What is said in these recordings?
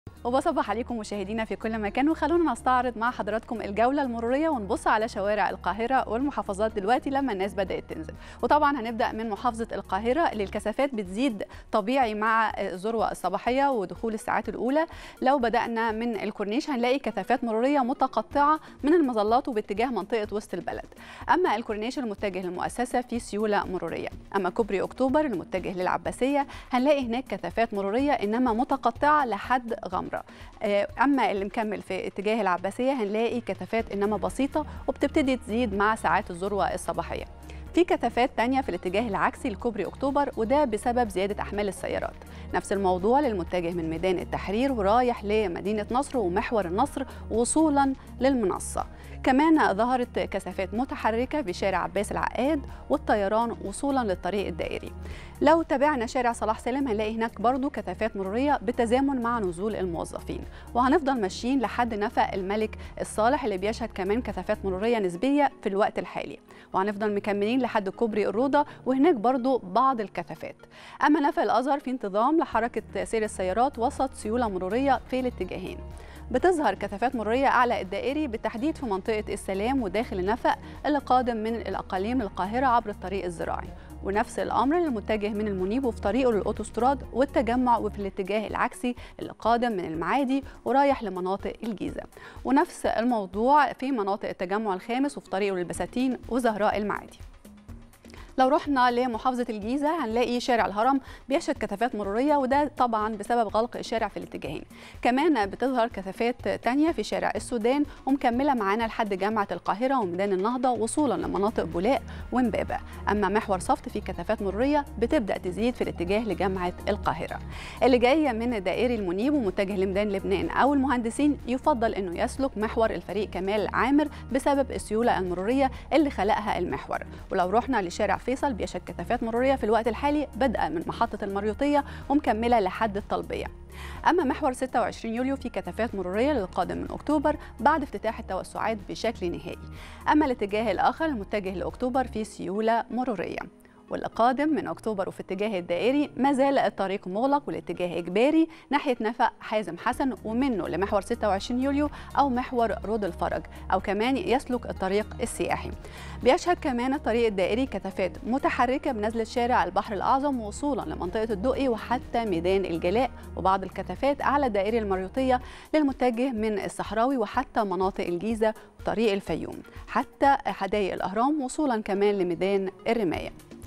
وبصبح عليكم مشاهدينا في كل مكان وخلونا نستعرض مع حضراتكم الجولة المرورية ونبص على شوارع القاهرة والمحافظات دلوقتي لما الناس بدأت تنزل وطبعا هنبدأ من محافظة القاهرة اللي الكثافات بتزيد طبيعي مع الذروة الصباحية ودخول الساعات الأولى لو بدأنا من الكورنيش هنلاقي كثافات مرورية متقطعة من المظلات وباتجاه منطقة وسط البلد أما الكورنيش المتجه للمؤسسة في سيولة مرورية أما كوبري أكتوبر المتجه للعباسية هنلاقي هناك كثافات مرورية إنما متقطعة لحد غمرة اما اللي مكمل في اتجاه العباسيه هنلاقي كثافات انما بسيطه وبتبتدي تزيد مع ساعات الذروه الصباحيه في كثافات تانية في الاتجاه العكسي لكوبري أكتوبر وده بسبب زيادة أحمال السيارات نفس الموضوع للمتجه من ميدان التحرير ورايح لمدينة نصر ومحور النصر وصولا للمنصة كمان ظهرت كثافات متحركة في شارع عباس العقاد والطيران وصولا للطريق الدائري لو تابعنا شارع صلاح سالم هنلاقي هناك برضو كثافات مرورية بتزامن مع نزول الموظفين وهنفضل ماشيين لحد نفق الملك الصالح اللي بيشهد كمان كثافات مرورية نسبية في الوقت الحالي وهنفضل مكملين لحد كوبري الروضة وهناك برضو بعض الكثافات أما نفق الأزهر في انتظام لحركة سير السيارات وسط سيولة مرورية في الاتجاهين بتظهر كثافات مرورية أعلى الدائري بالتحديد في منطقة السلام وداخل النفق اللي قادم من الأقاليم للقاهرة عبر الطريق الزراعي ونفس الأمر للمتجه من المنيب وفي طريقه للأوتوستراد والتجمع وفي الاتجاه العكسي اللي قادم من المعادي ورايح لمناطق الجيزة ونفس الموضوع في مناطق التجمع الخامس وفي طريقه للبساتين وزهراء المعادي لو رحنا لمحافظة الجيزة هنلاقي شارع الهرم بيشهد كثافات مرورية وده طبعا بسبب غلق الشارع في الاتجاهين كمان بتظهر كثافات تانية في شارع السودان ومكملة معانا لحد جامعة القاهرة وميدان النهضة وصولا لمناطق بولاق ومبابة أما محور صفت فيه كثافات مرورية بتبدأ تزيد في الاتجاه لجامعة القاهرة اللي جاية من دائري المنيب ومتجه لميدان لبنان أو المهندسين يفضل أنه يسلك محور الفريق كمال عامر بسبب السيولة المرورية اللي خلقها المحور ولو رحنا لشارع فيصل بيشهد كثافات مروريه في الوقت الحالي بدءا من محطه المريوطيه ومكمله لحد الطلبيه اما محور 26 يوليو في كثافات مروريه للقادم من اكتوبر بعد افتتاح التوسعات بشكل نهائي اما الاتجاه الاخر المتجه لاكتوبر في سيوله مروريه والقادم من اكتوبر وفي اتجاه الدائري ما زال الطريق مغلق والاتجاه اجباري ناحيه نفق حازم حسن ومنه لمحور 26 يوليو او محور رود الفرج او كمان يسلك الطريق السياحي. بيشهد كمان الطريق الدائري كثافات متحركه بنزله شارع البحر الاعظم وصولا لمنطقه الدقي وحتى ميدان الجلاء وبعض الكثافات اعلى الدائري المريوطيه للمتجه من الصحراوي وحتى مناطق الجيزه وطريق الفيوم حتى حدائق الاهرام وصولا كمان لميدان الرمايه.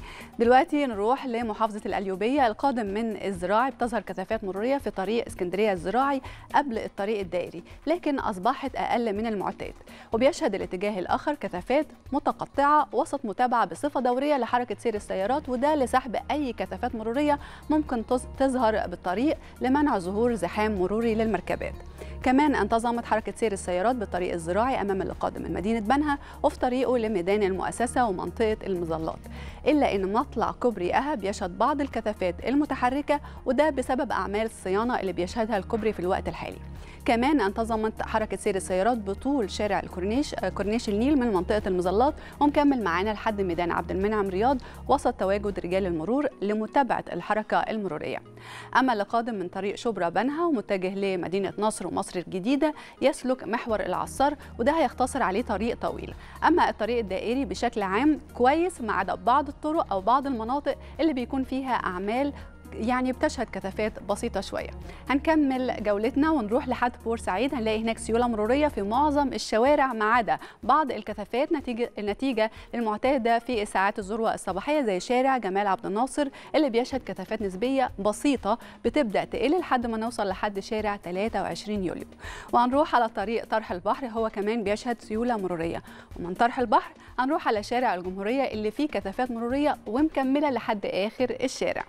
دلوقتي نروح لمحافظة القليوبية القادم من الزراعي بتظهر كثافات مرورية في طريق اسكندرية الزراعي قبل الطريق الدائري لكن أصبحت أقل من المعتاد وبيشهد الاتجاه الآخر كثافات متقطعة وسط متابعة بصفة دورية لحركة سير السيارات وده لسحب أي كثافات مرورية ممكن تظهر بالطريق لمنع ظهور زحام مروري للمركبات كمان انتظمت حركة سير السيارات بالطريق الزراعي أمام اللي قادم من مدينة بنها وفي طريقه لميدان المؤسسة ومنطقة المظلات إلا أن مطلع كوبري أها بيشهد بعض الكثافات المتحركة وده بسبب أعمال الصيانة اللي بيشهدها الكوبري في الوقت الحالي كمان انتظمت حركة سير السيارات بطول شارع الكورنيش كورنيش النيل من منطقة المظلات ومكمل معانا لحد ميدان عبد المنعم رياض وسط تواجد رجال المرور لمتابعة الحركة المرورية أما اللي قادم من طريق شبرا بنها ومتجه لمدينة نصر ومصر الجديدة يسلك محور العصار وده هيختصر عليه طريق طويل أما الطريق الدائري بشكل عام كويس ما عدا بعض الطرق أو بعض المناطق اللي بيكون فيها أعمال يعني بتشهد كثافات بسيطه شويه هنكمل جولتنا ونروح لحد بورسعيد هنلاقي هناك سيوله مروريه في معظم الشوارع ما عدا بعض الكثافات نتيجه النتيجه المعتاده في ساعات الذروه الصباحيه زي شارع جمال عبد الناصر اللي بيشهد كثافات نسبيه بسيطه بتبدا تقل لحد ما نوصل لحد شارع 23 يوليو وهنروح على طريق طرح البحر هو كمان بيشهد سيوله مروريه ومن طرح البحر هنروح على شارع الجمهوريه اللي فيه كثافات مروريه ومكمله لحد اخر الشارع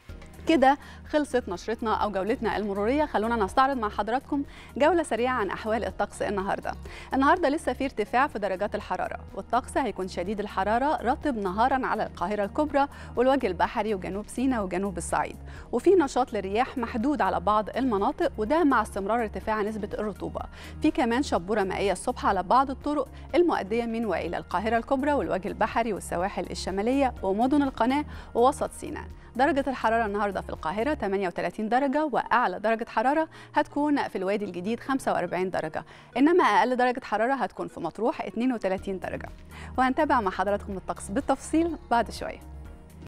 كده خلصت نشرتنا او جولتنا المروريه خلونا نستعرض مع حضراتكم جوله سريعه عن احوال الطقس النهارده النهارده لسه في ارتفاع في درجات الحراره والطقس هيكون شديد الحراره رطب نهارا على القاهره الكبرى والوجه البحري وجنوب سيناء وجنوب الصعيد وفي نشاط للرياح محدود على بعض المناطق وده مع استمرار ارتفاع نسبه الرطوبه في كمان شبوره مائيه الصبح على بعض الطرق المؤديه من والى القاهره الكبرى والوجه البحري والسواحل الشماليه ومدن القناه ووسط سيناء درجة الحرارة النهاردة في القاهرة 38 درجة وأعلى درجة حرارة هتكون في الوادي الجديد 45 درجة إنما أقل درجة حرارة هتكون في مطروح 32 درجة وهنتابع مع حضراتكم الطقس بالتفصيل بعد شوية